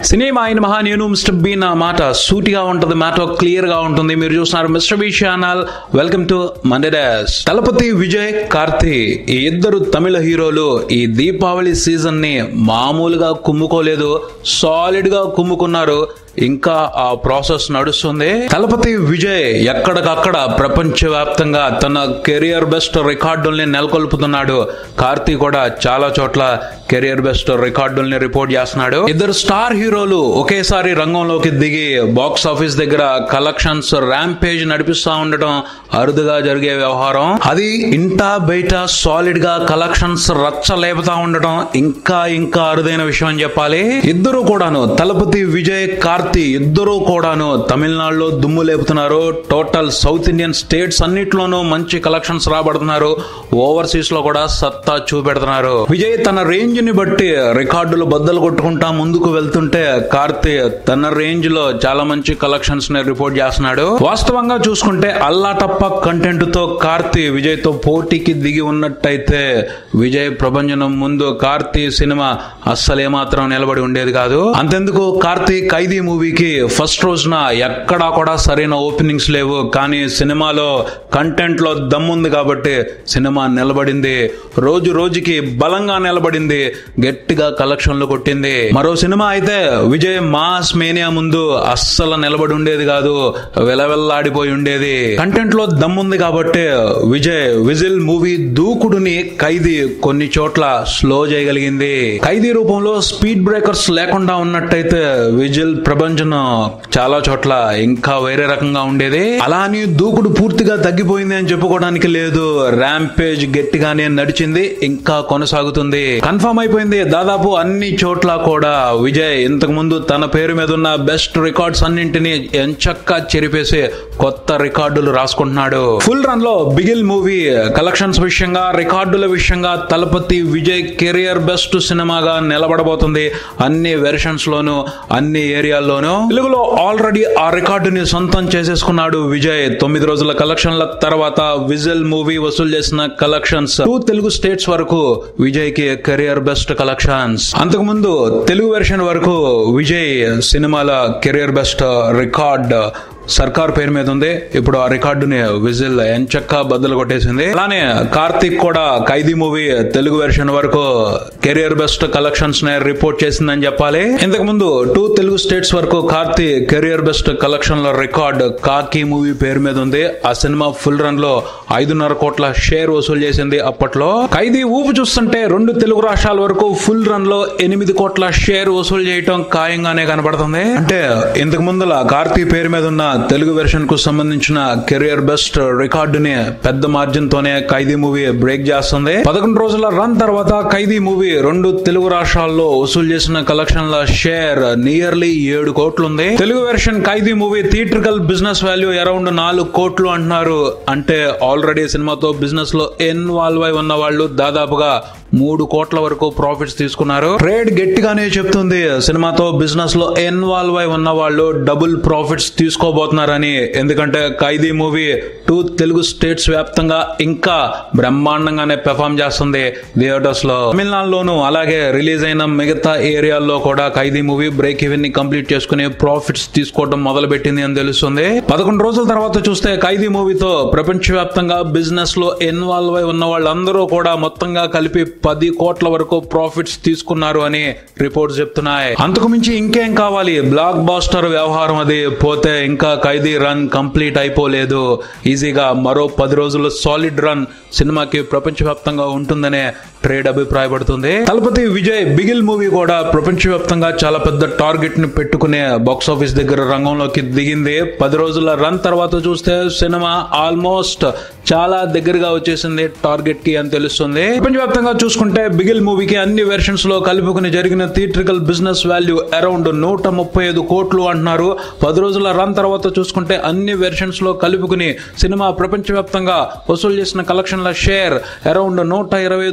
cinema అయిన మహా నేను మిస్టర్ బి నా మాట సూటిగా ఉంటుంది మాట క్లియర్ గా ఉంటుంది మీరు చూస్తున్నారు mister B channel welcome to Monday dash Thalapathy Vijay Karthi ఈ ఇద్దరు తమిళ హీరోలు ఈ దీపావళి సీజన్ ని మామూలుగా కుమ్ముకోలేదు సాలిడ్ గా కుమ్ముకున్నారు ఇంకా ఆ ప్రాసెస్ నడుస్తుంది తలపతి విజయ్ ఎక్కడికక్కడ ప్రపంచవ్యాప్తంగా తన కెరియర్ బెస్ట్ రికార్డుల్ని నెలకొల్పుతున్నాడు కార్తీ కూడా చాలా చోట్ల కెరియర్ బెస్ట్ రికార్డుల్ని రిపోర్ట్ చేస్తున్నాడు ఇద్దరు స్టార్ హీరోలు ఒకేసారి రంగంలోకి దిగి బాక్స్ ఆఫీస్ దగ్గర కలెక్షన్స్ ర్యాంపేజ్ నడిపిస్తా ఉండటం అరుదుగా జరిగే వ్యవహారం అది ఇంటా బయట సాలిడ్ గా కలెక్షన్స్ రచ్చ లేపుతా ఉండటం ఇంకా ఇంకా అరుదైన విషయం అని చెప్పాలి ఇద్దరు కూడాను తలపతి విజయ్ కార్తీ ఇద్దరు కూడాను తమిళనాడులో దుమ్ము లేపుతున్నారు టోటల్ సౌత్ ఇండియన్ స్టేట్స్ అన్నిట్లోనూ మంచి కలెక్షన్స్ రాబడుతున్నారు ఓవర్సీస్ లో కూడా సత్తా చూపెడుతున్నారు విజయ్ తన రేంజ్ ని బట్టి రికార్డులు బద్దలు కొట్టుకుంటా ముందుకు వెళ్తుంటే కార్తీ తన రేంజ్ లో చాలా మంచి కలెక్షన్స్ ని రిపోర్ట్ చేస్తున్నాడు వాస్తవంగా చూసుకుంటే అల్లా టప్ప కంటెంట్ తో కార్తీ విజయ్ తో పోటీకి దిగి ఉన్నట్టయితే విజయ్ ప్రభంజనం ముందు కార్తీ సినిమా అస్సలు ఏమాత్రం నిలబడి ఉండేది కాదు అంతెందుకు కార్తీ ఖైదీ మూవీకి ఫస్ట్ రోజున ఎక్కడా కూడా సరైన ఓపెనింగ్స్ లేవు కానీ సినిమాలో కంటెంట్ లో దమ్ముంది కాబట్టి సినిమా నిలబడింది రోజు రోజుకి బలంగా నిలబడింది గట్టిగా కలెక్షన్లు కొట్టింది మరో సినిమా అయితే విజయ్ మాస్ మేనియా ముందు అస్సలు నిలబడి ఉండేది కాదు వెలవెల్లాడిపోయి ఉండేది కంటెంట్ లో దమ్ముంది కాబట్టి విజయ్ విజిల్ మూవీ దూకుడుని ఖైదీ కొన్ని చోట్ల స్లో చేయగలిగింది ఖైదీ రూపంలో స్పీడ్ బ్రేకర్స్ లేకుండా ఉన్నట్టయితే విజిల్ ప్రపంచం చాలా చోట్ల ఇంకా వేరే రకంగా ఉండేది అలా అని దూకుడు పూర్తిగా తగ్గిపోయింది అని చెప్పుకోవడానికి లేదు ర్యాంపేజ్ గట్టిగానే నడిచింది ఇంకా కొనసాగుతుంది కన్ఫర్మ్ అయిపోయింది దాదాపు అన్ని చోట్ల కూడా విజయ్ ఇంతకు ముందు తన పేరు మీద ఉన్న బెస్ట్ రికార్డ్స్ అన్నింటినీ ఎంచక్కా చెరిపేసి కొత్త రికార్డులు రాసుకుంటున్నాడు ఫుల్ రన్ లో బిగిల్ మూవీ కలెక్షన్స్ విషయంగా రికార్డుల విషయంగా తలపతి విజయ్ కెరియర్ బెస్ట్ సినిమాగా నిలబడబోతుంది అన్ని వెర్షన్స్ లోను అన్ని ఏరియాల్లోనూ తెలుగులో ఆల్రెడీ ఆ రికార్డుని సొంతం చేసేసుకున్నాడు విజయ్ తొమ్మిది రోజుల కలెక్షన్ల తర్వాత విజిల్ మూవీ వసూలు చేసిన కలెక్షన్స్ టూ తెలుగు స్టేట్స్ వరకు విజయ్ కి కెరియర్ బెస్ట్ కలెక్షన్స్ అంతకుముందు తెలుగు వెర్షన్ వరకు విజయ్ సినిమాల కెరియర్ బెస్ట్ రికార్డ్ సర్కార్ పేరు మీద ఉంది ఇప్పుడు ఆ రికార్డుని విజిల్ ఎంచక్క బద్దలు కొట్టేసింది అలానే కార్తిక్ కూడా ఖైదీ మూవీ తెలుగు వెర్షన్ వరకు కెరియర్ బెస్ట్ కలెక్షన్స్ ని రిపోర్ట్ చేసిందని చెప్పాలి ఇంతకు ముందు టూ తెలుగు స్టేట్స్ వరకు కార్తీక్ కెరియర్ బెస్ట్ కలెక్షన్ల రికార్డ్ కాకి మూవీ పేరు మీద ఉంది ఆ సినిమా ఫుల్ రన్ లో ఐదున్నర కోట్ల షేర్ వసూలు చేసింది అప్పట్లో ఖైదీ ఊపు చూస్తుంటే రెండు తెలుగు రాష్ట్రాల వరకు ఫుల్ రన్ లో ఎనిమిది కోట్ల షేర్ వసూలు చేయటం ఖాయంగానే కనబడుతుంది అంటే ఇంతకు ముందుల కార్తీ పేరు మీద ఉన్న తెలుగు వెర్షన్ కు సంబంధించిన కెరియర్ బెస్ట్ రికార్డుని పెద్ద మార్జిన్ తోనే ఖైదీ మూవీ బ్రేక్ చేస్తుంది పదకొండు రోజుల రన్ తర్వాత ఖైదీ మూవీ రెండు తెలుగు రాష్ట్రాల్లో వసూలు చేసిన కలెక్షన్ల షేర్ నియర్లీ ఏడు కోట్లు ఉంది Telugu version Khaidi movie theatrical business value around నాలుగు కోట్లు అంటున్నారు అంటే ఆల్రెడీ సినిమాతో బిజినెస్ లో ఇన్వాల్వ్ అయి ఉన్న వాళ్ళు దాదాపుగా మూడు కోట్ల వరకు ప్రాఫిట్స్ తీసుకున్నారు ట్రేడ్ గట్టిగానే చెప్తుంది సినిమాతో బిజినెస్ లో ఇన్వాల్వ్ అయి ఉన్న వాళ్ళు డబుల్ ప్రాఫిట్స్ తీసుకోబోతున్నారని ఎందుకంటే Khaidi movie two Telugu states వ్యాప్తంగా ఇంకా బ్రహ్మాండంగానే పెర్ఫామ్ చేస్తుంది థియేటర్స్ లో తమిళనాడులోను అలాగే రిలీజ్ అయిన మిగతా ఏరియాల్లో కూడా ఖైదీ మూవీ బ్రేక్ ఈవెన్ ని కంప్లీట్ చేసుకుని ప్రాఫిట్స్ తీసుకోవడం మొదలు పెట్టింది అని తెలుస్తుంది పదకొండు రోజుల తర్వాత చూస్తే ఖైదీ మూవీతో ప్రపంచవ్యాప్తంగా బిజినెస్ లో ఇన్వాల్వ్ అయి ఉన్న వాళ్ళందరూ కూడా మొత్తంగా కలిపి పది కోట్ల వరకు ప్రాఫిట్స్ తీసుకున్నారు అని రిపోర్ట్స్ చెప్తున్నాయి అంతకు మించి ఇంకేం కావాలి బ్లాక్ బాస్టర్ వ్యవహారం అది పోతే ఇంకా ఖైదీ రన్ కంప్లీట్ అయిపోలేదు ఈజీగా మరో పది రోజులు సాలిడ్ రన్ సినిమాకి ప్రపంచవ్యాప్తంగా ఉంటుందనే ట్రేడ్ అభిప్రాయపడుతుంది తలపతి విజయ్ బిగిల్ మూవీ కూడా ప్రపంచవ్యాప్తంగా చాలా పెద్ద టార్గెట్ ని పెట్టుకునే బాక్స్ ఆఫీస్ దగ్గర రంగంలోకి దిగింది పది రోజుల రన్ తర్వాత చూస్తే సినిమా ఆల్మోస్ట్ చాలా దగ్గరగా వచ్చేసింది టార్గెట్ కి అని తెలుస్తుంది ప్రపంచవ్యాప్తంగా చూసుకుంటే బిగిల్ మూవీకి అన్ని వెర్షన్స్ లో కలుపుకుని జరిగిన థియేట్రికల్ బిజినెస్ వాల్యూ అరౌండ్ నూట ముప్పై ఐదు కోట్లు అంటున్నారు పది రోజుల రన్ తర్వాత చూసుకుంటే అన్ని వెర్షన్స్ లో కలుపుకుని సినిమా ప్రపంచవ్యాప్తంగా వసూలు చేసిన కలెక్షన్ల షేర్ అరౌండ్ నూట ఇరవై ఐదు కోట్లు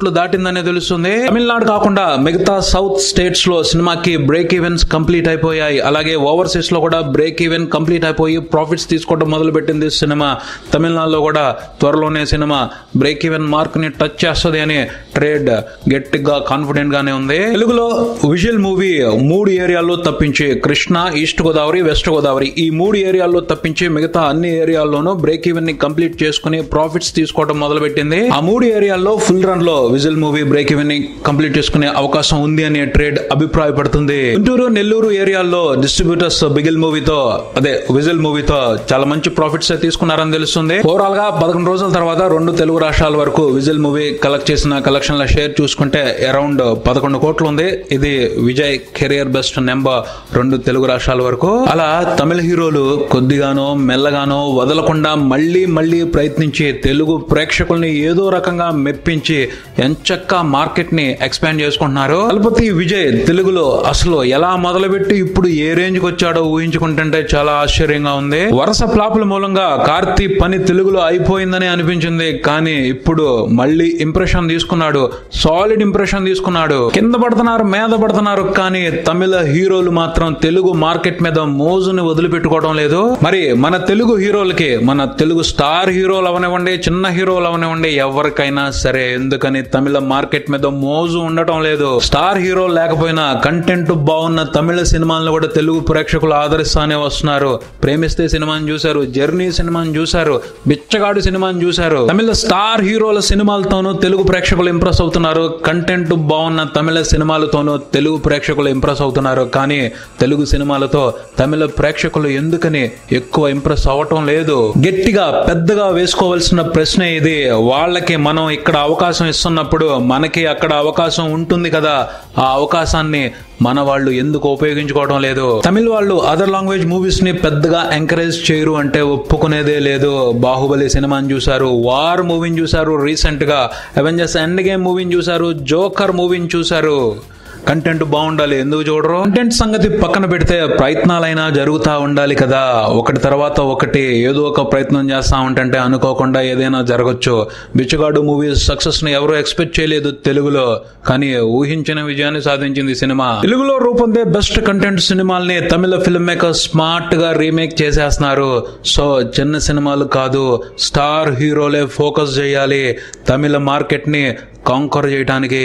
కోట్లు దాటిందనే తెలుస్తుంది తమిళనాడు కాకుండా మిగతా సౌత్ స్టేట్స్ లో సినిమాకి బ్రేక్ ఈవెన్స్ కంప్లీట్ అయిపోయాయి అలాగే ఓవర్సీస్ లో కూడా బ్రేక్ ఈవెన్ కంప్లీట్ అయిపోయి ప్రాఫిట్స్ తీసుకోవడం మొదలు పెట్టింది సినిమా తమిళనాడులో కూడా త్వరలోనే సినిమా బ్రేక్ ఈవెన్ మార్క్ ని టచ్ చేస్తుంది అని ట్రేడ్ గట్టిగా కాన్ఫిడెంట్ గానే ఉంది తెలుగులో విజువల్ మూవీ మూడు ఏరియాల్లో తప్పించి కృష్ణ ఈస్ట్ గోదావరి వెస్ట్ గోదావరి ఈ మూడు ఏరియాల్లో తప్పించి మిగతా అన్ని ఏరియాల్లోనూ బ్రేక్ ఈవెన్ ని కంప్లీట్ చేసుకుని ప్రాఫిట్స్ తీసుకోవడం మొదలు పెట్టింది ఆ మూడు ఏరియాల్లో ఫుల్ రన్ లో విజువల్ మూవీ బ్రేక్ ఈవెన్ ని కంప్లీట్ చేసుకునే అవకాశం ఉంది అని ట్రేడ్ అభిప్రాయపడుతుంది గుంటూరు నెల్లూరు ఏరియాల్లో డిస్ట్రిబ్యూటర్స్ బిగిల్ మూవీతో అదే విజువల్ మూవీతో చాలా మంచి ప్రాఫిట్స్ తీసుకున్నారని తెలుస్తుంది ఓవరాల్ గా పదకొండు రోజుల తర్వాత రెండు తెలుగు రాష్ట్రాల వరకు విజువల్ మూవీ కలెక్ట్ చేసిన కలెక్షన్ల షేర్ చూసుకుంటే అరౌండ్ పదకొండు కోట్లు ఉంది ఇది విజయ్ కెరియర్ బెస్ట్ నెంబర్ రెండు తెలుగు రాష్ట్రాల వరకు అలా తమిళ హీరోలు కొద్దిగానో మెల్లగానో వదలకుండా మళ్ళీ మళ్ళీ ప్రయత్నించి తెలుగు ప్రేక్షకుల్ని ఏదో రకంగా మెప్పించి ఎంచక్క మార్కెట్ ని ఎక్స్పాండ్ చేసుకుంటున్నారు తలపతి విజయ్ తెలుగులో అసలు ఎలా మొదలుపెట్టి ఇప్పుడు ఏ రేంజ్ కి వచ్చాడో ఊహించుకుంటుంటే చాలా ఆశ్చర్యంగా ఉంది వరుస ఫ్లాపుల మూలంగా కార్తీ పని తెలుగులో అయిపోయిందని అనిపించింది కానీ ఇప్పుడు మళ్ళీ ఇంప్రెషన్ తీసుకున్నాడు సాలిడ్ ఇంప్రెషన్ తీసుకున్నాడు కింద పడుతున్నారు మీద పడుతున్నారు కానీ తమిళ హీరోలు మాత్రం తెలుగు మార్కెట్ మీద మోజుని వదిలిపెట్టుకోవడం లేదు మరి మన తెలుగు హీరోలకి మన తెలుగు స్టార్ హీరోలు అవనివ్వండి చిన్న హీరోలు అవనివ్వండి ఎవరికైనా సరే ఎందుకని తమిళ మార్కెట్ మీద మోజు ఉండటం లేదు స్టార్ హీరో లేకపోయినా కంటెంట్ బాగున్న తమిళ సినిమాలను కూడా తెలుగు ప్రేక్షకులు ఆదరిస్తానే వస్తున్నారు ప్రేమిస్తే సినిమాని చూశారు జర్నీ సినిమాని చూశారు బిచ్చగాడు సినిమాని చూశారు తమిళ స్టార్ హీరోల సినిమాలతోనూ తెలుగు ప్రేక్షకులు ఇంప్రెస్ అవుతున్నారు కంటెంట్ బాగున్న తమిళ సినిమాలతోనూ తెలుగు ప్రేక్షకులు ఇంప్రెస్ అవుతున్నారు కానీ తెలుగు సినిమాలతో తమిళ ప్రేక్షకులు ఎందుకని ఎక్కువ ఇంప్రెస్ అవ్వటం లేదు గట్టిగా పెద్దగా వేసుకోవాల్సిన ప్రశ్న ఇది వాళ్ళకి మనం ఇక్కడ అవకాశం ఇస్తున్నప్పుడు మనకి అక్కడ అవకాశం ఉంటుంది కదా ఆ అవకాశాన్ని మన వాళ్ళు ఎందుకు ఉపయోగించుకోవడం లేదు తమిళ వాళ్ళు అదర్ లాంగ్వేజ్ మూవీస్ ని పెద్దగా ఎంకరేజ్ చేయరు అంటే ఒప్పుకునేదే లేదు బాహుబలి సినిమాని చూశారు వార్ మూవీని చూశారు రీసెంట్ గా అవెంజర్స్ ఎండ్ గేమ్ మూవీని చూశారు జోకర్ మూవీని చూశారు కంటెంట్ బాగుండాలి ఎందుకు చూడరు కంటెంట్ సంగతి పక్కన పెడితే ప్రయత్నాలైనా జరుగుతూ ఉండాలి కదా ఒకటి తర్వాత ఒకటి ఏదో ఒక ప్రయత్నం చేస్తా ఉంటుంటే అనుకోకుండా ఏదైనా జరగచ్చు బిచ్చగాడు మూవీ సక్సెస్ ని ఎవరు ఎక్స్పెక్ట్ చేయలేదు తెలుగులో కానీ ఊహించిన విజయాన్ని సాధించింది సినిమా తెలుగులో రూపొందే బెస్ట్ కంటెంట్ సినిమాల్ని తమిళ ఫిల్మ్ మేకర్ స్మార్ట్ గా రీమేక్ చేసేస్తున్నారు సో చిన్న సినిమాలు కాదు స్టార్ హీరోలే ఫోకస్ చేయాలి తమిళ మార్కెట్ ని కాంకర్ చేయడానికి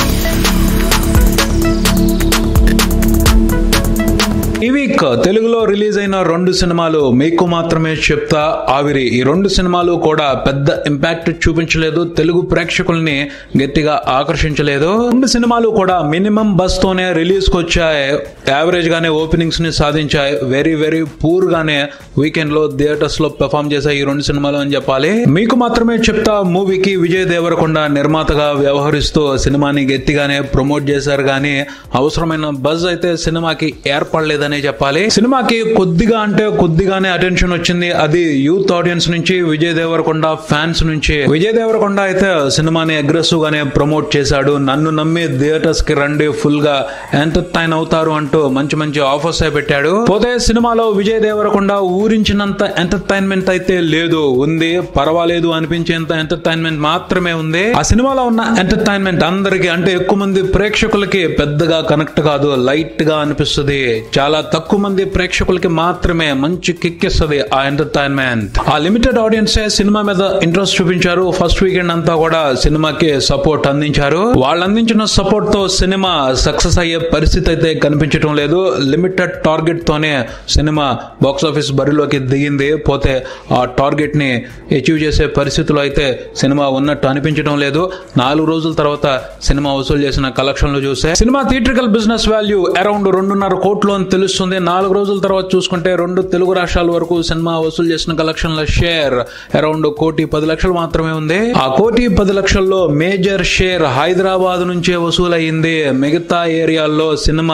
ఈ వీక్ తెలుగులో రిలీజ్ అయిన రెండు సినిమాలు మీకు మాత్రమే చెప్తా ఆవిరి ఈ రెండు సినిమాలు కూడా పెద్ద ఇంపాక్ట్ చూపించలేదు తెలుగు ప్రేక్షకుల్ని గట్టిగా ఆకర్షించలేదు రెండు సినిమాలు కూడా మినిమం బస్ తోనే రిలీజ్ కి వచ్చాయి యావరేజ్ గానే ఓపెనింగ్స్ ని సాధించాయి వెరీ వెరీ పూర్ గానే వీకెండ్ లో థియేటర్స్ లో పెర్ఫామ్ చేశాయి ఈ రెండు సినిమాలు అని చెప్పాలి మీకు మాత్రమే చెప్తా మూవీకి విజయ్ దేవరకొండ నిర్మాతగా వ్యవహరిస్తూ సినిమాని గట్టిగానే ప్రమోట్ చేశారు కానీ అవసరమైన బజ్ అయితే సినిమాకి ఏర్పడలేదని లేదనే చెప్పాలి సినిమాకి కొద్దిగా అంటే కొద్దిగానే అటెన్షన్ వచ్చింది అది యూత్ ఆడియన్స్ నుంచి విజయ్ దేవరకొండ ఫ్యాన్స్ నుంచి విజయ్ దేవరకొండ అయితే సినిమాని అగ్రెసివ్ గానే ప్రమోట్ చేశాడు నన్ను నమ్మి థియేటర్స్ కి రండి ఫుల్ గా ఎంటర్టైన్ అవుతారు అంటూ మంచి మంచి ఆఫర్స్ పెట్టాడు పోతే సినిమాలో విజయ్ దేవరకొండ ఊరించినంత ఎంటర్టైన్మెంట్ అయితే లేదు ఉంది పర్వాలేదు అనిపించేంత ఎంటర్టైన్మెంట్ మాత్రమే ఉంది ఆ సినిమాలో ఉన్న ఎంటర్టైన్మెంట్ అందరికి అంటే ఎక్కువ మంది ప్రేక్షకులకి పెద్దగా కనెక్ట్ కాదు లైట్ గా అనిపిస్తుంది చాలా తక్కువ మంది ప్రేక్షకులకి మాత్రమే మంచి కిక్ ఇస్తుంది ఆ ఎంటర్టైన్మెంట్ ఆ లిమిటెడ్ ఆడియన్స్ సినిమా మీద ఇంట్రెస్ట్ చూపించారు ఫస్ట్ వీకెండ్ అంతా కూడా సినిమాకి సపోర్ట్ అందించారు వాళ్ళు అందించిన సపోర్ట్ తో సినిమా సక్సెస్ అయ్యే పరిస్థితి అయితే కనిపించడం లేదు లిమిటెడ్ టార్గెట్ తోనే సినిమా బాక్స్ ఆఫీస్ బరిలోకి దిగింది పోతే ఆ టార్గెట్ ని అచీవ్ చేసే పరిస్థితులు అయితే సినిమా ఉన్నట్టు అనిపించడం లేదు నాలుగు రోజుల తర్వాత సినిమా వసూలు చేసిన కలెక్షన్లు చూస్తే సినిమా థియేట్రికల్ బిజినెస్ వాల్యూ అరౌండ్ రెండున్నర కోట్లు అని తెలుస్తుంది నాలుగు రోజుల తర్వాత చూసుకుంటే రెండు తెలుగు రాష్ట్రాల వరకు సినిమా వసూలు చేసిన కలెక్షన్ల షేర్ అరౌండ్ కోటి పది లక్షలు మాత్రమే ఉంది ఆ కోటి పది లక్షల్లో మేజర్ షేర్ హైదరాబాద్ నుంచే వసూలయ్యింది మిగతా ఏరియాల్లో సినిమా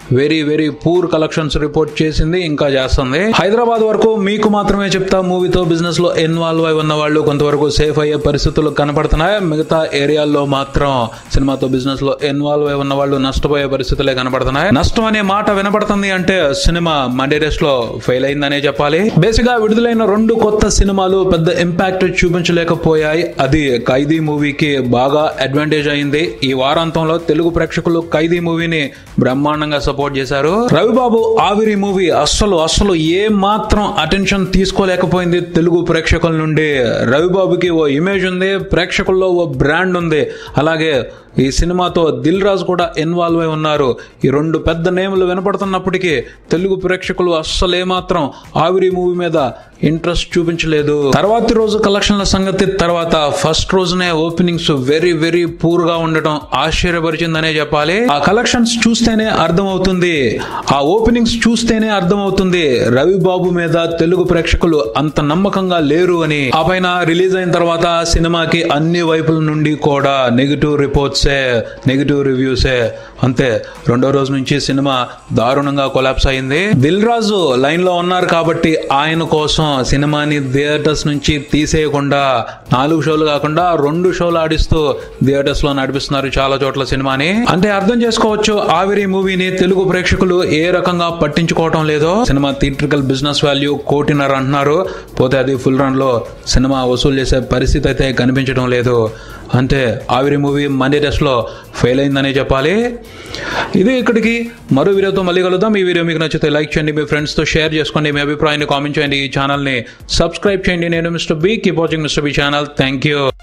very very poor collections report చేసింది ఇంకా చేస్తుంది హైదరాబాద్ వరకు మీకు మాత్రమే చెప్తా మూవీతో బిజినెస్ లో ఇన్వాల్వ్ అయి ఉన్న వాళ్ళు కొంతవరకు సేఫ్ అయ్యే పరిస్థితులు కనపడుతున్నాయి మిగతా ఏరియాల్లో మాత్రం సినిమాతో బిజినెస్ లో ఇన్వాల్వ్ అయి ఉన్న వాళ్ళు నష్టపోయే పరిస్థితులే కనపడుతున్నాయి నష్టం అనే మాట వినపడుతుంది అంటే సినిమా మండే డేస్ లో ఫెయిల్ అయిందనే చెప్పాలి బేసిక్ గా విడుదలైన రెండు కొత్త సినిమాలు పెద్ద ఇంపాక్ట్ చూపించలేకపోయాయి అది ఖైదీ మూవీకి బాగా అడ్వాంటేజ్ అయింది ఈ వారాంతంలో తెలుగు ప్రేక్షకులు ఖైదీ మూవీని బ్రహ్మాండంగా సపోర్ట్ చేశారు రవిబాబు ఆవిరి మూవీ అస్సలు అస్సలు ఏ మాత్రం అటెన్షన్ తీసుకోలేకపోయింది తెలుగు ప్రేక్షకుల నుండి రవిబాబుకి ఓ ఇమేజ్ ఉంది ప్రేక్షకుల్లో ఓ బ్రాండ్ ఉంది అలాగే ఈ సినిమాతో దిల్ రాజు కూడా ఇన్వాల్వ్ అయి ఉన్నారు ఈ రెండు పెద్ద నేములు వినపడుతున్నప్పటికీ తెలుగు ప్రేక్షకులు అస్సలు ఏమాత్రం ఆవిరి మూవీ మీద ఇంట్రెస్ట్ చూపించలేదు తర్వాతి రోజు కలెక్షన్ల సంగతి తర్వాత ఫస్ట్ రోజునే ఓపెనింగ్స్ వెరీ వెరీ పూర్ గా ఉండటం ఆశ్చర్యపరిచిందనే చెప్పాలి ఆ కలెక్షన్స్ చూస్తేనే అర్థమవుతుంది ఆ ఓపెనింగ్స్ చూస్తేనే అర్థమవుతుంది రవి బాబు మీద తెలుగు ప్రేక్షకులు అంత నమ్మకంగా లేరు అని ఆ పైన రిలీజ్ అయిన తర్వాత సినిమాకి అన్ని వైపుల నుండి కూడా నెగిటివ్ రిపోర్ట్సే నెగిటివ్ రివ్యూసే అంతే రెండో రోజు నుంచి సినిమా దారుణంగా కొలాప్స్ అయింది దిల్ రాజు లైన్ లో ఉన్నారు కాబట్టి ఆయన కోసం సినిమాని థియేటర్స్ నుంచి తీసేయకుండా నాలుగు షోలు కాకుండా రెండు షోలు ఆడిస్తూ థియేటర్స్ లో నడిపిస్తున్నారు చాలా చోట్ల సినిమాని అంటే అర్థం చేసుకోవచ్చు ఆవిరి మూవీని తెలుగు ప్రేక్షకులు ఏ రకంగా పట్టించుకోవటం లేదో సినిమా థియేట్రికల్ బిజినెస్ వాల్యూ కోటిన్నర అంటున్నారు పోతే అది ఫుల్ రన్ లో సినిమా వసూలు చేసే పరిస్థితి అయితే కనిపించడం లేదు అంటే ఆవిరి మూవీ మండే లో ఫెయిల్ అయిందనే చెప్పాలి ఇది ఇక్కడికి మరో వీడియోతో మళ్ళీ కలుద్దాం ఈ వీడియో మీకు నచ్చితే లైక్ చేయండి మీ ఫ్రెండ్స్తో షేర్ చేసుకోండి మీ అభిప్రాయాన్ని కామెంట్ చేయండి ఈ ఛానల్ని సబ్స్క్రైబ్ చేయండి నేను mister B keep watching mister B channel thank you